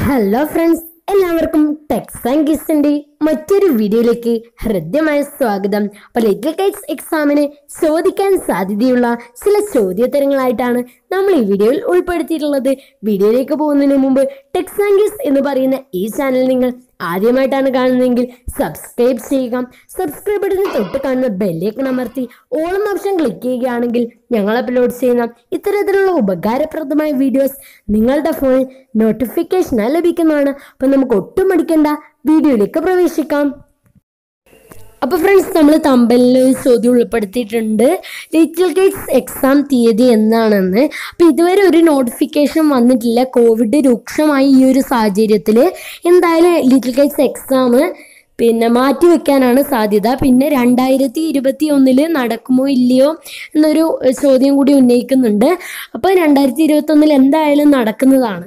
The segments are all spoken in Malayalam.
ഹലോ ഫ്രണ്ട്സ് എല്ലാവർക്കും ടെക്സ് ആൻഡ് ഗിസിന്റെ മറ്റൊരു വീഡിയോയിലേക്ക് ഹൃദ്യമായ സ്വാഗതം അപ്പോൾ ലിറ്റിൽ കൈറ്റ്സ് എക്സാമിന് ചോദിക്കാൻ സാധ്യതയുള്ള ചില ചോദ്യോത്തരങ്ങളായിട്ടാണ് നമ്മൾ ഈ വീഡിയോയിൽ ഉൾപ്പെടുത്തിയിട്ടുള്ളത് വീഡിയോയിലേക്ക് പോകുന്നതിന് മുമ്പ് ടെക്സ് ആൻഡ് ഗിസ് എന്ന് പറയുന്ന ഈ ചാനൽ നിങ്ങൾ ആദ്യമായിട്ടാണ് കാണുന്നതെങ്കിൽ സബ്സ്ക്രൈബ് ചെയ്യുക സബ്സ്ക്രൈബ് ബട്ടണിന് തൊട്ട് കാണുന്ന ബെല്ലേക്ക് അമർത്തി ഓളം ഓപ്ഷൻ ക്ലിക്ക് ചെയ്യുകയാണെങ്കിൽ ഞങ്ങൾ അപ്ലോഡ് ചെയ്യുന്ന ഇത്തരത്തിലുള്ള ഉപകാരപ്രദമായ വീഡിയോസ് നിങ്ങളുടെ ഫോണിൽ നോട്ടിഫിക്കേഷനായി ലഭിക്കുന്നതാണ് അപ്പം നമുക്ക് ഒട്ടും മടിക്കണ്ട വീഡിയോയിലേക്ക് പ്രവേശിക്കാം അപ്പോൾ ഫ്രണ്ട്സ് നമ്മൾ തമ്പലിൽ ഒരു ചോദ്യം ഉൾപ്പെടുത്തിയിട്ടുണ്ട് ലിറ്റിൽ ഗേറ്റ്സ് എക്സാം തീയതി എന്നാണെന്ന് അപ്പോൾ ഇതുവരെ ഒരു നോട്ടിഫിക്കേഷൻ വന്നിട്ടില്ല കോവിഡ് രൂക്ഷമായി ഈ ഒരു സാഹചര്യത്തിൽ എന്തായാലും ലിറ്റിൽ ഗേറ്റ്സ് എക്സാം പിന്നെ മാറ്റി വെക്കാനാണ് സാധ്യത പിന്നെ രണ്ടായിരത്തി ഇരുപത്തി ഒന്നില് നടക്കുമോ ഇല്ലയോ എന്നൊരു ഏഹ്, ചോദ്യം കൂടി ഉന്നയിക്കുന്നുണ്ട് അപ്പോൾ രണ്ടായിരത്തി ഇരുപത്തി ഒന്നിൽ എന്തായാലും നടക്കുന്നതാണ്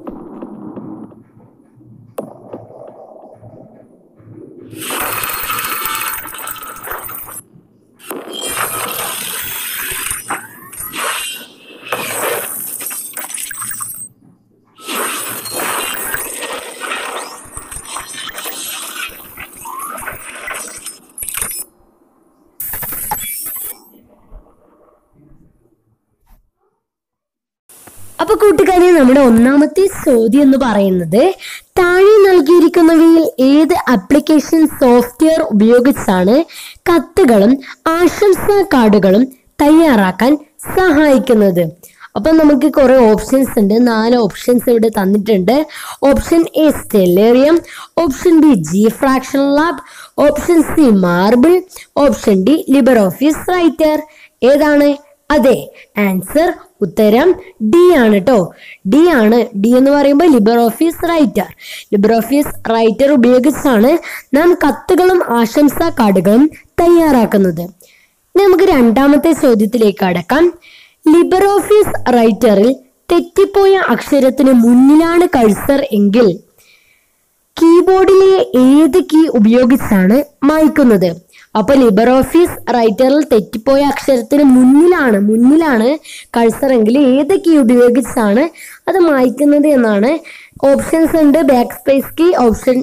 അപ്പൊ കൂട്ടുകാരെ നമ്മുടെ ഒന്നാമത്തെ ചോദ്യം എന്ന് പറയുന്നത് താഴെ നൽകിയിരിക്കുന്നവയിൽ ഏത് ആപ്ലിക്കേഷൻ സോഫ്റ്റ്വെയർ ഉപയോഗിച്ചാണ് കത്തുകളും ആശംസാ കാർഡുകളും തയ്യാറാക്കാൻ സഹായിക്കുന്നത് അപ്പൊ നമുക്ക് കുറെ ഓപ്ഷൻസ് ഉണ്ട് നാല് ഓപ്ഷൻസ് ഇവിടെ തന്നിട്ടുണ്ട് option A Stellarium option B G fraction lab option C Marble option D LibreOffice writer ഏതാണ് അതെ ആൻസർ ഉത്തരം ഡി ആണ് കേട്ടോ ഡി ആണ് ഡി എന്ന് പറയുമ്പോൾ LibreOffice writer LibreOffice writer ഉപയോഗിച്ചാണ് നാം കത്തുകളും ആശംസാ കാർഡുകളും തയ്യാറാക്കുന്നത് ഇനി നമുക്ക് രണ്ടാമത്തെ ചോദ്യത്തിലേക്ക് അടക്കാം ലിബർ ഓഫീസ് റൈറ്ററിൽ തെറ്റിപ്പോയ അക്ഷരത്തിന് മുന്നിലാണ് കഴ്സർ എങ്കിൽ കീബോർഡിലെ ഏത് കീ ഉപയോഗിച്ചാണ് മായ്ക്കുന്നത് അപ്പൊ ലിബർ ഓഫീസ് റൈറ്ററിൽ തെറ്റിപ്പോയ അക്ഷരത്തിന് മുന്നിലാണ് മുന്നിലാണ് കഴ്സർ എങ്കിൽ ഏത് കീ ഉപയോഗിച്ചാണ് അത് മായ്ക്കുന്നത് എന്നാണ് ഓപ്ഷൻസ് ഉണ്ട് backspace key option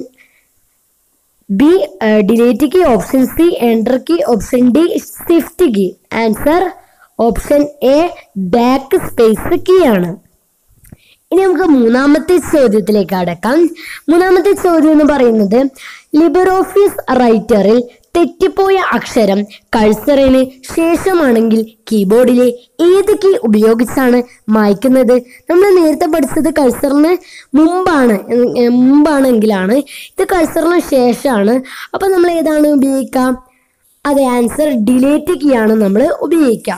B delete key option C enter key option D shift key answer option A backspace key ആണ് ഇനി നമുക്ക് മൂന്നാമത്തെ ചോദ്യത്തിലേക്ക് അടക്കാം മൂന്നാമത്തെ ചോദ്യം എന്ന് പറയുന്നത് ലിബർ ഓഫീസ് റൈറ്ററിൽ തെറ്റിപ്പോയ അക്ഷരം കഴ്സറിന് ശേഷമാണെങ്കിൽ കീബോർഡിലെ ഏത് കീ ഉപയോഗിച്ചാണ് മായ്ക്കുന്നത് നമ്മൾ നേരത്തെ പഠിച്ചത് കഴ്സറിന് മുമ്പാണ് ഉം, ഉം, മുമ്പാണെങ്കിലാണ് ഇത് കഴ്സറിന് ശേഷമാണ് അപ്പം നമ്മൾ ഏതാണ് ഉപയോഗിക്കുക അതെ ആൻസർ ഡിലേറ്റ് കീ ആണ് നമ്മൾ ഉപയോഗിക്കുക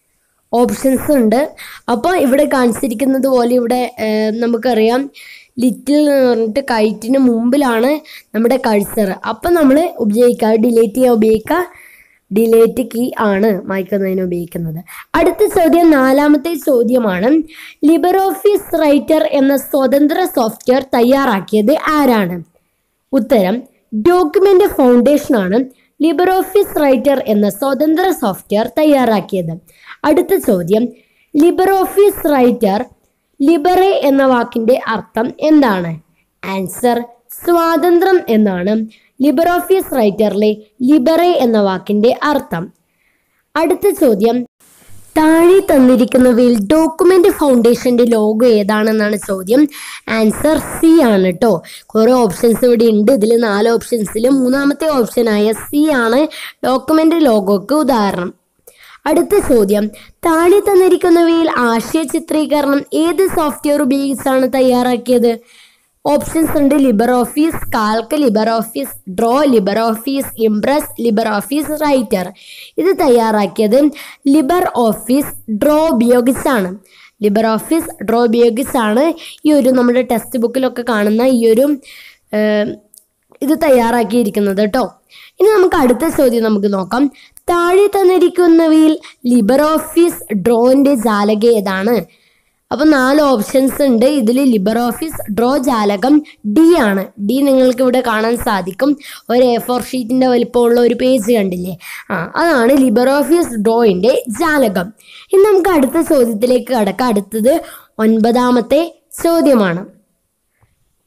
ഓപ്ഷൻസ് ഉണ്ട് അപ്പോൾ ഇവിടെ കാണിച്ചിരിക്കുന്നത് പോലെ ഇവിടെ ഏഹ്, നമുക്കറിയാം ലിറ്റിൽ എന്ന് പറഞ്ഞിട്ട് കൈറ്റിന് മുമ്പിലാണ് നമ്മുടെ കഴ്സർ അപ്പം നമ്മൾ ഉപയോഗിക്കുക ഡിലേറ്റ് ചെയ്യാൻ ഉപയോഗിക്കുക ഡിലേറ്റ് കീ ആണ് മായ്ക്കുന്നതിന് ഉപയോഗിക്കുന്നത് അടുത്ത ചോദ്യം നാലാമത്തെ ചോദ്യമാണ് ലിബർ ഓഫീസ് റൈറ്റർ എന്ന സ്വതന്ത്ര സോഫ്റ്റ്വെയർ തയ്യാറാക്കിയത് ആരാണ് ഉത്തരം ഡോക്യുമെന്റ് ഫൗണ്ടേഷൻ ആണ് ലിബർ ഓഫീസ് റൈറ്റർ എന്ന സ്വതന്ത്ര സോഫ്റ്റ്വെയർ തയ്യാറാക്കിയത് അടുത്ത ചോദ്യം ലിബർ ഓഫീസ് റൈറ്റർ ലിബറെ എന്ന വാക്കിന്റെ അർത്ഥം എന്താണ് ആൻസർ സ്വാതന്ത്ര്യം എന്നാണ് ലിബർ ഓഫീസ് റൈറ്ററിലെ ലിബറെ എന്ന വാക്കിന്റെ അർത്ഥം അടുത്ത ചോദ്യം താഴെ തന്നിരിക്കുന്നവയിൽ ഡോക്യുമെന്റ് ഫൗണ്ടേഷന്റെ ലോഗോ ഏതാണെന്നാണ് ചോദ്യം ആൻസർ സി ആണ് കേട്ടോ കുറേ ഓപ്ഷൻസ് ഇവിടെ ഉണ്ട് ഇതിൽ നാല് ഓപ്ഷൻസിൽ മൂന്നാമത്തെ ഓപ്ഷനായ സി ആണ് ഡോക്യുമെന്റ് ലോഗോക്ക് ഉദാഹരണം അടുത്ത ചോദ്യം താഴെ തന്നിരിക്കുന്നവയിൽ ആശയ ചിത്രീകരണം ഏത് സോഫ്റ്റ്വെയർ ഉപയോഗിച്ചാണ് തയ്യാറാക്കിയത് ഓപ്ഷൻസ് ഉണ്ട് LibreOffice Calc LibreOffice Draw LibreOffice Impress LibreOffice writer ഇത് തയ്യാറാക്കിയത് ലിബർ ഓഫീസ് ഡ്രോ ഉപയോഗിച്ചാണ് ലിബർ ഓഫീസ് ഡ്രോ ഉപയോഗിച്ചാണ് ഈ ഒരു നമ്മുടെ ടെക്സ്റ്റ് ബുക്കിലൊക്കെ കാണുന്ന ഈ ഒരു ഏം, ഇത് തയ്യാറാക്കിയിരിക്കുന്നത് കേട്ടോ ഇനി നമുക്ക് അടുത്ത ചോദ്യം നമുക്ക് നോക്കാം താഴെ തന്നിരിക്കുന്നവയിൽ ലിബർ ഓഫീസ് ഡ്രോന്റെ ജാലക ഏതാണ് അപ്പൊ നാല് ഓപ്ഷൻസ് ഉണ്ട് ഇതിൽ ലിബർ ഓഫീസ് ഡ്രോ ജാലകം ഡി ആണ് ഡി നിങ്ങൾക്ക് ഇവിടെ കാണാൻ സാധിക്കും ഒരു എ ഫോർ ഷീറ്റിന്റെ വലിപ്പമുള്ള ഒരു പേജ് കണ്ടില്ലേ ആ അതാണ് ലിബർ ഓഫീസ് ഡ്രോയിന്റെ ജാലകം ഇനി നമുക്ക് അടുത്ത ചോദ്യത്തിലേക്ക് കടക്കാം അടുത്തത് ഒൻപതാമത്തെ ചോദ്യമാണ്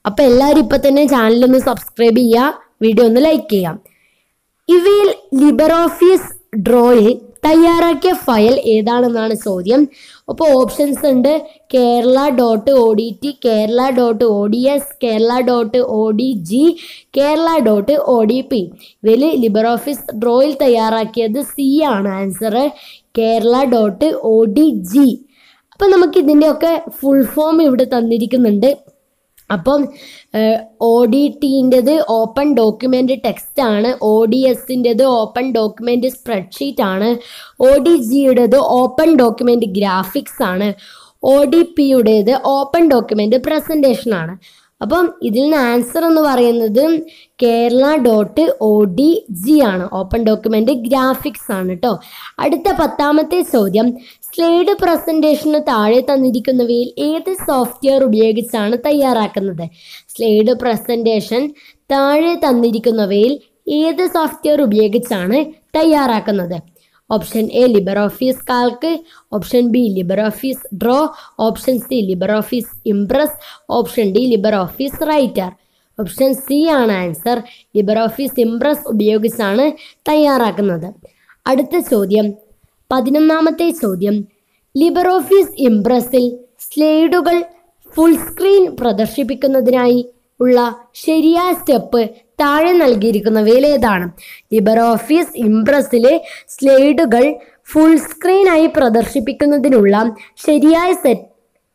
അപ്പം എല്ലാവരും ഇപ്പം തന്നെ ചാനലൊന്ന് സബ്സ്ക്രൈബ് ചെയ്യുക വീഡിയോ ഒന്ന് ലൈക്ക് ചെയ്യാം ഇവയിൽ ലിബർ ഓഫീസ് ഡ്രോയിൽ തയ്യാറാക്കിയ ഫയൽ ഏതാണെന്നാണ് ചോദ്യം അപ്പോൾ ഓപ്ഷൻസ് ഉണ്ട് Kerala dot O D T Kerala dot O D S Kerala dot O D G Kerala dot O D P ഇവയിൽ ലിബർ ഓഫീസ് ഡ്രോയിൽ തയ്യാറാക്കിയത് സി ആണ് answer Kerala dot O D G അപ്പം നമുക്ക് ഇതിൻ്റെയൊക്കെ ഫുൾ ഫോം ഇവിടെ തന്നിരിക്കുന്നുണ്ട് അപ്പം ഒ ഡി ടീൻ്റെത് ഓപ്പൺ ഡോക്യുമെൻ്റ് ടെക്സ്റ്റ് ആണ് ഒ ഡി എസിൻ്റെത് ഓപ്പൺ ഡോക്യുമെൻ്റ് സ്പ്രെഡ്ഷീറ്റ് ആണ് ഒ ഡി ജിയുടേത് ഓപ്പൺ ഡോക്യുമെൻ്റ് ഗ്രാഫിക്സ് ആണ് ഒ ഡി പിയുടേത് ഓപ്പൺ ഡോക്യുമെൻ്റ് പ്രസൻറ്റേഷൻ ആണ് അപ്പം ഇതിൽ നിന്ന് ആൻസർ എന്ന് പറയുന്നത് Kerala dot O D G ആണ് ഓപ്പൺ ഡോക്യുമെൻ്റ് ഗ്രാഫിക്സ് ആണ് കേട്ടോ അടുത്ത പത്താമത്തെ ചോദ്യം സ്ലൈഡ് പ്രസൻറ്റേഷന് താഴെ തന്നിരിക്കുന്നവയിൽ ഏത് സോഫ്റ്റ്വെയർ ഉപയോഗിച്ചാണ് തയ്യാറാക്കുന്നത് സ്ലൈഡ് പ്രസൻറ്റേഷൻ താഴെ തന്നിരിക്കുന്നവയിൽ ഏത് സോഫ്റ്റ്വെയർ ഉപയോഗിച്ചാണ് തയ്യാറാക്കുന്നത് option A LibreOffice Calc option B LibreOffice Draw option C LibreOffice Impress option D LibreOffice writer option C ആണ് ആൻസർ ലിബർ ഓഫീസ് ഇംപ്രസ് ഉപയോഗിച്ചാണ് തയ്യാറാക്കുന്നത് അടുത്ത ചോദ്യം പതിനൊന്നാമത്തെ ചോദ്യം ലിബർ ഓഫീസ് ഇംപ്രസിൽ സ്ലൈഡുകൾ ഫുൾ സ്ക്രീൻ പ്രദർശിപ്പിക്കുന്നതിനായി ഉള്ള ശരിയായ സ്റ്റെപ്പ് താഴെ നൽകിയിരിക്കുന്നവയിൽ ഏതാണ് ലിബർ ഓഫീസ് ഇംപ്രസിലെ സ്ലൈഡുകൾ ഫുൾ സ്ക്രീനായി പ്രദർശിപ്പിക്കുന്നതിനുള്ള ശരിയായ സെറ്റ്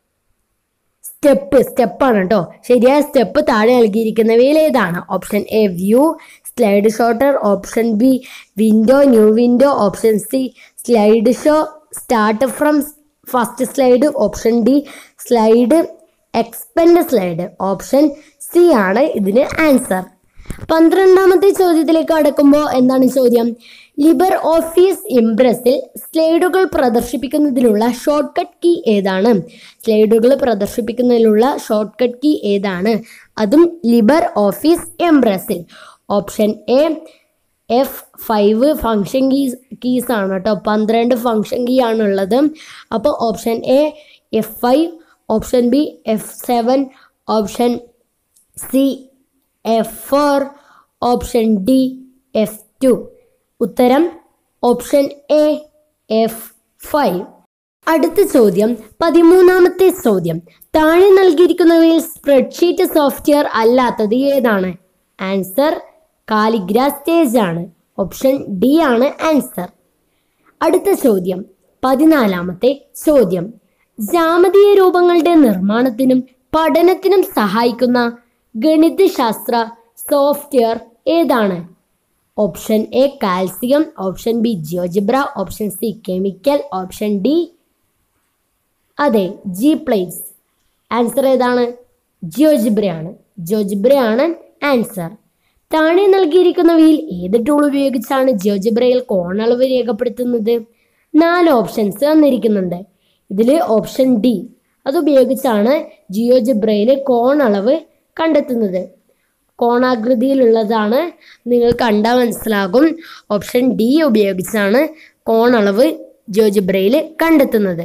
സ്റ്റെപ്പ് സ്റ്റെപ്പാണ് കേട്ടോ ശരിയായ സ്റ്റെപ്പ് താഴെ നൽകിയിരിക്കുന്നവയിൽ ഏതാണ് option A view slide sorter option B window new window option C slide show start from first slide option D slide expand slide option C ആണ് ഇതിന് ആൻസർ പന്ത്രണ്ടാമത്തെ ചോദ്യത്തിലേക്ക് കടക്കുമ്പോൾ എന്താണ് ചോദ്യം ലിബർ ഓഫീസ് ഇംപ്രസിൽ സ്ലൈഡുകൾ പ്രദർശിപ്പിക്കുന്നതിനുള്ള ഷോർട്ട് കട്ട് കീ ഏതാണ് സ്ലൈഡുകൾ പ്രദർശിപ്പിക്കുന്നതിനുള്ള ഷോർട്ട് കട്ട് കീ ഏതാണ് അതും ലിബർ ഓഫീസ് ഇംപ്രസിൽ option A F five function keys keys ആണ് കേട്ടോ പന്ത്രണ്ട് ഫങ്ഷൻ കീ ആണുള്ളത് അപ്പോൾ option A F five option B F seven option C F four option D F two ഉത്തരം ഓപ്ഷൻ എ എഫ് ഫൈവ് അടുത്ത ചോദ്യം പതിമൂന്നാമത്തെ ചോദ്യം താഴെ നൽകിയിരിക്കുന്നവയിൽ സ്പ്രെഡ്ഷീറ്റ് സോഫ്റ്റ്വെയർ അല്ലാത്തത് ഏതാണ് ആൻസർ കാലിഗ്ര സ്റ്റേജ് ആണ് ഓപ്ഷൻ ഡി ആണ് ആൻസർ അടുത്ത ചോദ്യം പതിനാലാമത്തെ ചോദ്യം ജാമതീയ രൂപങ്ങളുടെ നിർമ്മാണത്തിനും പഠനത്തിനും സഹായിക്കുന്ന ഗണിതശാസ്ത്ര സോഫ്റ്റ്വെയർ ഏതാണ് option A calcium option B GeoGebra option C chemical option D അതെ ജി പ്ലേറ്റ്സ് ആൻസർ ഏതാണ് ജിയോജിബ്രയാണ് ജിയോജിബ്രയാണ് ആൻസർ താഴെ നൽകിയിരിക്കുന്നവയിൽ ഏത് ടൂൾ ഉപയോഗിച്ചാണ് ജിയോജിബ്രയിൽ കോണളവ് രേഖപ്പെടുത്തുന്നത് നാല് ഓപ്ഷൻസ് തന്നിരിക്കുന്നുണ്ട് ഇതിൽ ഓപ്ഷൻ ഡി അതുപയോഗിച്ചാണ് ജിയോജിബ്രയിൽ കോണളവ് കണ്ടെത്തുന്നത് കോണാകൃതിയിലുള്ളതാണ് നിങ്ങൾ കണ്ടാൽ മനസ്സിലാകും ഓപ്ഷൻ ഡി ഉപയോഗിച്ചാണ് കോണളവ് ജിയോജിബ്രയിൽ കണ്ടെത്തുന്നത്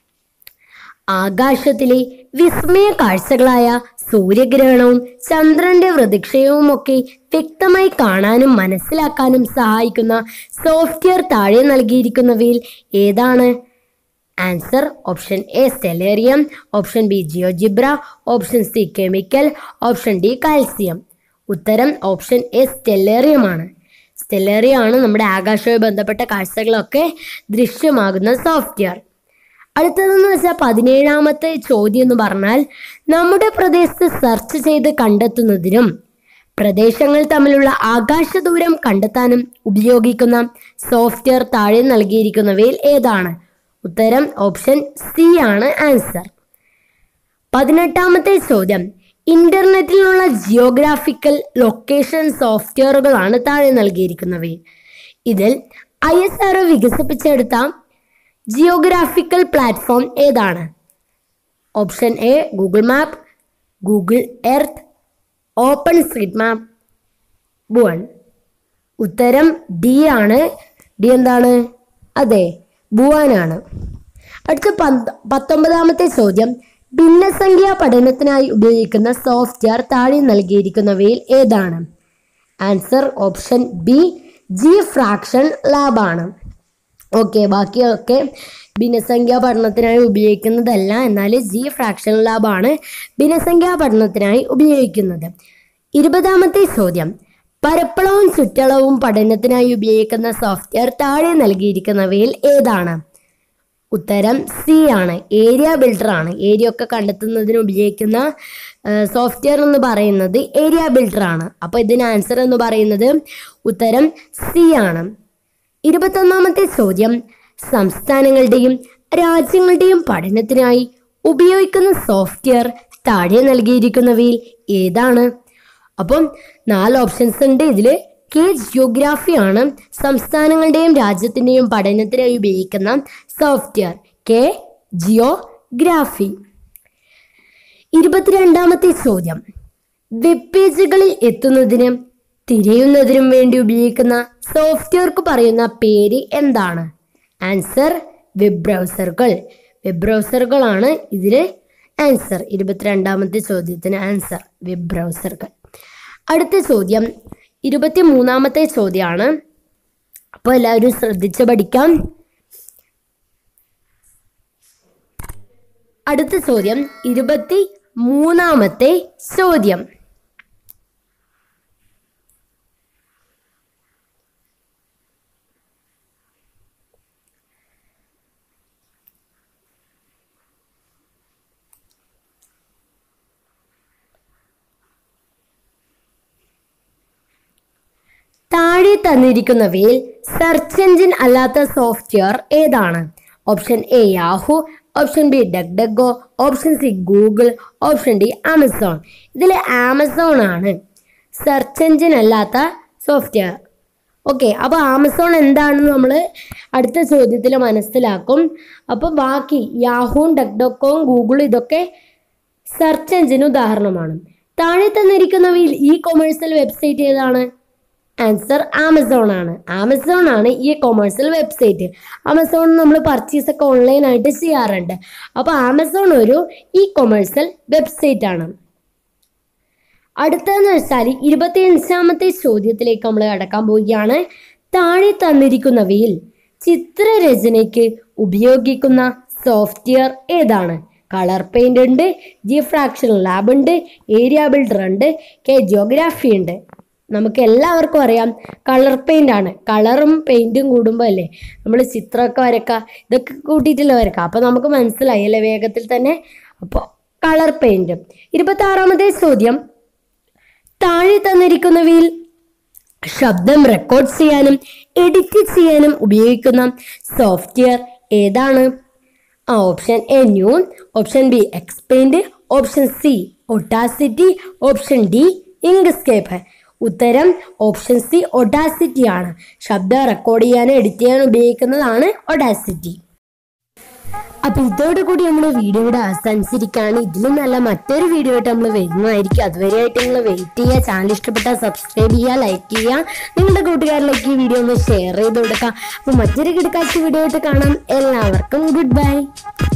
ആകാശത്തിലെ വിസ്മയ കാഴ്ചകളായ സൂര്യഗ്രഹണവും ചന്ദ്രന്റെ വൃതിക്ഷയവും ഒക്കെ വ്യക്തമായി കാണാനും മനസ്സിലാക്കാനും സഹായിക്കുന്ന സോഫ്റ്റ്വെയർ താഴെ നൽകിയിരിക്കുന്നവയിൽ ഏതാണ് answer option A Stellarium option B GeoGebra option C chemical option D calcium ഉത്തരം ഓപ്ഷൻ എ സ്റ്റെല്ലേറിയമാണ് സ്റ്റെല്ലേറിയം ആണ് നമ്മുടെ ആകാശവുമായി ബന്ധപ്പെട്ട കാഴ്ചകളൊക്കെ ദൃശ്യമാകുന്ന സോഫ്റ്റ്വെയർ അടുത്തതെന്ന് വെച്ചാൽ പതിനേഴാമത്തെ ചോദ്യം എന്ന് പറഞ്ഞാൽ നമ്മുടെ പ്രദേശത്ത് സെർച്ച് ചെയ്ത് കണ്ടെത്തുന്നതിനും പ്രദേശങ്ങൾ തമ്മിലുള്ള ആകാശ ദൂരം കണ്ടെത്താനും ഉപയോഗിക്കുന്ന സോഫ്റ്റ്വെയർ താഴെ നൽകിയിരിക്കുന്നവയിൽ ഏതാണ് ഉത്തരം ഓപ്ഷൻ സി ആണ് ആൻസർ പതിനെട്ടാമത്തെ ചോദ്യം ഇന്റർനെറ്റിലുള്ള ജിയോഗ്രാഫിക്കൽ ലൊക്കേഷൻ സോഫ്റ്റ്വെയറുകളാണ് താഴെ നൽകിയിരിക്കുന്നവയിൽ ഇതിൽ ഐ എസ് ആർ വികസിപ്പിച്ചെടുത്ത ജിയോഗ്രാഫിക്കൽ പ്ലാറ്റ്ഫോം ഏതാണ് option A Google map Google Earth open street map one ഉത്തരം ഡി ആണ് ഡി എന്താണ് അതെ ഭുവാനാണ് അടുത്ത പന്ത് പത്തൊമ്പതാമത്തെ ചോദ്യം ഭിന്നസംഖ്യാ പഠനത്തിനായി ഉപയോഗിക്കുന്ന സോഫ്റ്റ്വെയർ താഴെ നൽകിയിരിക്കുന്നവയിൽ ഏതാണ് answer option B G fraction ലാബാണ് ഓക്കെ ബാക്കിയൊക്കെ ഭിന്നസംഖ്യാ പഠനത്തിനായി ഉപയോഗിക്കുന്നതല്ല എന്നാൽ ജി ഫ്രാക്ഷൻ ലാബാണ് ഭിന്നസംഖ്യാ പഠനത്തിനായി ഉപയോഗിക്കുന്നത് ഇരുപതാമത്തെ ചോദ്യം പരപ്പളവും ചുറ്റളവും പഠനത്തിനായി ഉപയോഗിക്കുന്ന സോഫ്റ്റ്വെയർ താഴെ നൽകിയിരിക്കുന്നവയിൽ ഏതാണ് ഉത്തരം സി ആണ് ഏരിയ ബിൽഡർ ആണ് ഏരിയ ഒക്കെ കണ്ടെത്തുന്നതിന് ഉപയോഗിക്കുന്ന സോഫ്റ്റ്വെയർ എന്ന് പറയുന്നത് ഏരിയ ബിൽഡർ ആണ് അപ്പോൾ ഇതിന് ആൻസർ എന്ന് പറയുന്നത് ഉത്തരം സി ആണ് ഇരുപത്തൊന്നാമത്തെ ചോദ്യം സംസ്ഥാനങ്ങളുടെയും രാജ്യങ്ങളുടെയും പഠനത്തിനായി ഉപയോഗിക്കുന്ന സോഫ്റ്റ്വെയർ താഴെ നൽകിയിരിക്കുന്നവയിൽ ഏതാണ് അപ്പം നാല് ഓപ്ഷൻസ് ഉണ്ട് ഇതിൽ കെ ജിയോഗ്രാഫി ആണ് സംസ്ഥാനങ്ങളുടെയും രാജ്യത്തിൻ്റെയും പഠനത്തിനായി ഉപയോഗിക്കുന്ന സോഫ്റ്റ്വെയർ കെ ജിയോഗ്രാഫി ഇരുപത്തിരണ്ടാമത്തെ ചോദ്യം വെബ് പേജുകളിൽ എത്തുന്നതിന് തിരയുന്നതിനും വേണ്ടി ഉപയോഗിക്കുന്ന സോഫ്റ്റ്വെയർക്ക് പറയുന്ന പേര് എന്താണ് ആൻസർ വെബ് ബ്രൗസറുകൾ വെബ് ബ്രൗസറുകളാണ് ഇതിൽ ആൻസർ ഇരുപത്തിരണ്ടാമത്തെ ചോദ്യത്തിന് ആൻസർ വെബ് ബ്രൗസറുകൾ അടുത്ത ചോദ്യം ഇരുപത്തി മൂന്നാമത്തെ ചോദ്യമാണ് അപ്പോൾ എല്ലാവരും ശ്രദ്ധിച്ച് പഠിക്കാം അടുത്ത ചോദ്യം ഇരുപത്തി മൂന്നാമത്തെ ചോദ്യം താഴെ തന്നിരിക്കുന്നവയിൽ സെർച്ച് എഞ്ചിൻ അല്ലാത്ത സോഫ്റ്റ്വെയർ ഏതാണ് option A Yahoo option B DuckDuckGo option C Google option D Amazon ഇതിൽ ആമസോൺ ആണ് സെർച്ച് എഞ്ചിൻ അല്ലാത്ത സോഫ്റ്റ്വെയർ ഓക്കെ അപ്പോൾ ആമസോൺ എന്താണെന്ന് നമ്മൾ അടുത്ത ചോദ്യത്തിൽ മനസ്സിലാക്കും അപ്പോൾ ബാക്കി യാഹുവും ഡഗ് ഡഗോവും ഗൂഗിളും ഇതൊക്കെ സെർച്ച് എഞ്ചിന് ഉദാഹരണമാണ് താഴെ തന്നിരിക്കുന്നവയിൽ ഇ കൊമേഴ്സ്യൽ വെബ്സൈറ്റ് ഏതാണ് ആൻസർ ആമസോൺ ആണ് ആമസോൺ ആണ് ഈ കൊമേഴ്സ്യൽ വെബ്സൈറ്റ് ആമസോൺ നമ്മൾ പർച്ചേസ് ഒക്കെ ഓൺലൈനായിട്ട് ചെയ്യാറുണ്ട് അപ്പോൾ ആമസോൺ ഒരു ഇ കൊമേഴ്സ്യൽ വെബ്സൈറ്റ് ആണ് അടുത്തതെന്ന് വെച്ചാൽ ഇരുപത്തിയഞ്ചാമത്തെ ചോദ്യത്തിലേക്ക് നമ്മൾ കടക്കാൻ പോവുകയാണ് താഴെ തന്നിരിക്കുന്നവയിൽ ചിത്രരചനയ്ക്ക് ഉപയോഗിക്കുന്ന സോഫ്റ്റ്വെയർ ഏതാണ് കളർ പെയിന്റ് ഉണ്ട് ജി ഫ്രാക്ഷൻ ലാബ് ഉണ്ട് ഏരിയ ബിൽഡർ ഉണ്ട് കെ ജിയോഗ്രാഫി ഉണ്ട് നമുക്ക് എല്ലാവർക്കും അറിയാം കളർ പെയിന്റ് ആണ് കളറും പെയിന്റും കൂടുമ്പോൾ അല്ലേ നമ്മൾ ചിത്രമൊക്കെ വരക്കുക ഇതൊക്കെ കൂട്ടിയിട്ടല്ലേ വരക്കുക അപ്പോൾ നമുക്ക് മനസ്സിലായി അല്ലേ വേഗത്തിൽ തന്നെ അപ്പോൾ കളർ പെയിന്റ് ഇരുപത്തി ആറാമത്തെ ചോദ്യം താഴെ തന്നിരിക്കുന്നവയിൽ ശബ്ദം റെക്കോർഡ് ചെയ്യാനും എഡിറ്റ് ചെയ്യാനും ഉപയോഗിക്കുന്ന സോഫ്റ്റ്വെയർ ഏതാണ് ആ ഓപ്ഷൻ എ ന്യൂൺ ഓപ്ഷൻ ബി എക്സ്പെയിൻഡ് option C Audacity option D Inkscape ഉത്തരം ഓപ്ഷൻ സി ഒഡാസിറ്റി ആണ് ശബ്ദം റെക്കോർഡ് ചെയ്യാനും എഡിറ്റ് ചെയ്യാനും ഉപയോഗിക്കുന്നതാണ് ഒഡാസിറ്റി അപ്പൊ ഇതോടുകൂടി നമ്മൾ വീഡിയോയുടെ അവസാനിച്ചിരിക്കുകയാണ് ഇതിലും നല്ല മറ്റൊരു വീഡിയോ ആയിട്ട് നമ്മൾ വരുന്നതായിരിക്കും അതുവരെയായിട്ട് നിങ്ങൾ വെയിറ്റ് ചെയ്യുക ചാനൽ ഇഷ്ടപ്പെട്ടാൽ സബ്സ്ക്രൈബ് ചെയ്യുക ലൈക്ക് ചെയ്യുക നിങ്ങളുടെ കൂട്ടുകാരിലേക്ക് ഈ വീഡിയോ ഒന്ന് ഷെയർ ചെയ്ത് കൊടുക്കുക അപ്പൊ മറ്റൊരു കിടക്കാഴ്ച വീഡിയോ ആയിട്ട് കാണാം എല്ലാവർക്കും ഗുഡ് ബൈ